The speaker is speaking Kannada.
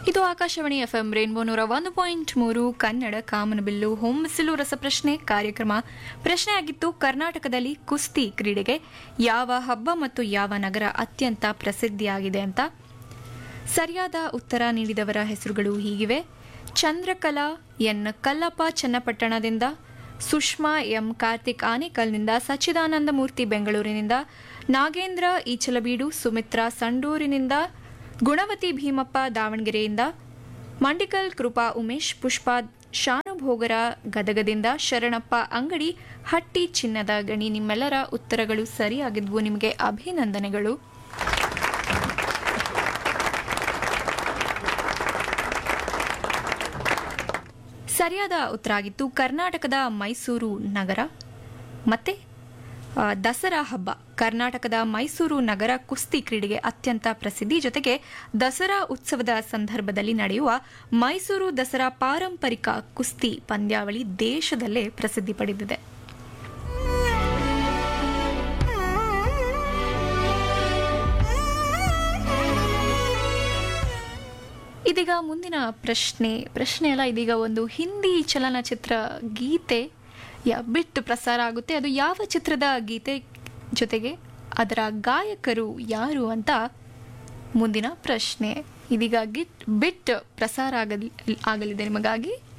ಇದು ಆಕಾಶವಾಣಿ ಎಫ್ಎಂ ರೇನ್ಬೋ ನೂರ ಒಂದು ಪಾಯಿಂಟ್ ಮೂರು ಕನ್ನಡ ಕಾಮನಬಿಲ್ಲು ಹೊಮ್ಮಿಸಲು ರಸಪ್ರಶ್ನೆ ಕಾರ್ಯಕ್ರಮ ಪ್ರಶ್ನೆ ಆಗಿತ್ತು ಕರ್ನಾಟಕದಲ್ಲಿ ಕುಸ್ತಿ ಕ್ರೀಡೆಗೆ ಯಾವ ಹಬ್ಬ ಮತ್ತು ಯಾವ ನಗರ ಅತ್ಯಂತ ಪ್ರಸಿದ್ಧಿಯಾಗಿದೆ ಅಂತ ಸರಿಯಾದ ಉತ್ತರ ನೀಡಿದವರ ಹೆಸರುಗಳು ಹೀಗಿವೆ ಚಂದ್ರಕಲಾ ಎನ್ ಕಲ್ಲಪ್ಪ ಚನ್ನಪಟ್ಟಣದಿಂದ ಸುಷ್ಮಾ ಎಂ ಕಾರ್ತಿಕ್ ಆನೇಕಲ್ನಿಂದ ಸಚ್ಚಿದಾನಂದ ಮೂರ್ತಿ ಬೆಂಗಳೂರಿನಿಂದ ನಾಗೇಂದ್ರ ಈಚಲಬೀಡು ಸುಮಿತ್ರಾ ಸಂಡೂರಿನಿಂದ ಗುಣವತಿ ಭೀಮಪ್ಪ ದಾವಣಗೆರೆಯಿಂದ ಮಂಡಿಕಲ್ ಕೃಪಾ ಉಮೇಶ್ ಪುಷ್ಪಾ ಶಾನುಭೋಗರ ಗದಗದಿಂದ ಶರಣಪ್ಪ ಅಂಗಡಿ ಹಟ್ಟಿ ಚಿನ್ನದ ಗಣಿ ನಿಮ್ಮೆಲ್ಲರ ಉತ್ತರಗಳು ಸರಿಯಾಗಿದ್ವು ನಿಮಗೆ ಅಭಿನಂದನೆಗಳು ಸರಿಯಾದ ಉತ್ತರ ಆಗಿತ್ತು ಕರ್ನಾಟಕದ ಮೈಸೂರು ನಗರ ಮತ್ತೆ ಆ, ದಸರಾ ಹಬ್ಬ ಕರ್ನಾಟಕದ ಮೈಸೂರು ನಗರ ಕುಸ್ತಿ ಕ್ರೀಡೆಗೆ ಅತ್ಯಂತ ಪ್ರಸಿದ್ಧಿ ಜೊತೆಗೆ ದಸರಾ ಉತ್ಸವದ ಸಂದರ್ಭದಲ್ಲಿ ನಡೆಯುವ ಮೈಸೂರು ದಸರಾ ಪಾರಂಪರಿಕ ಕುಸ್ತಿ ಪಂದ್ಯಾವಳಿ ದೇಶದಲ್ಲೇ ಪ್ರಸಿದ್ಧಿ ಪಡೆದಿದೆ ಇದೀಗ ಮುಂದಿನ ಪ್ರಶ್ನೆ ಪ್ರಶ್ನೆ ಅಲ್ಲ ಇದೀಗ ಒಂದು ಹಿಂದಿ ಚಲನಚಿತ್ರ ಗೀತೆ ಯ ಬಿಟ್ಟು ಪ್ರಸಾರ ಆಗುತ್ತೆ ಅದು ಯಾವ ಚಿತ್ರದ ಗೀತೆ ಜೊತೆಗೆ ಅದರ ಗಾಯಕರು ಯಾರು ಅಂತ ಮುಂದಿನ ಪ್ರಶ್ನೆ ಇದೀಗ ಗಿಟ್ ಬಿಟ್ ಪ್ರಸಾರ ಆಗಲಿ ಆಗಲಿದೆ ನಿಮಗಾಗಿ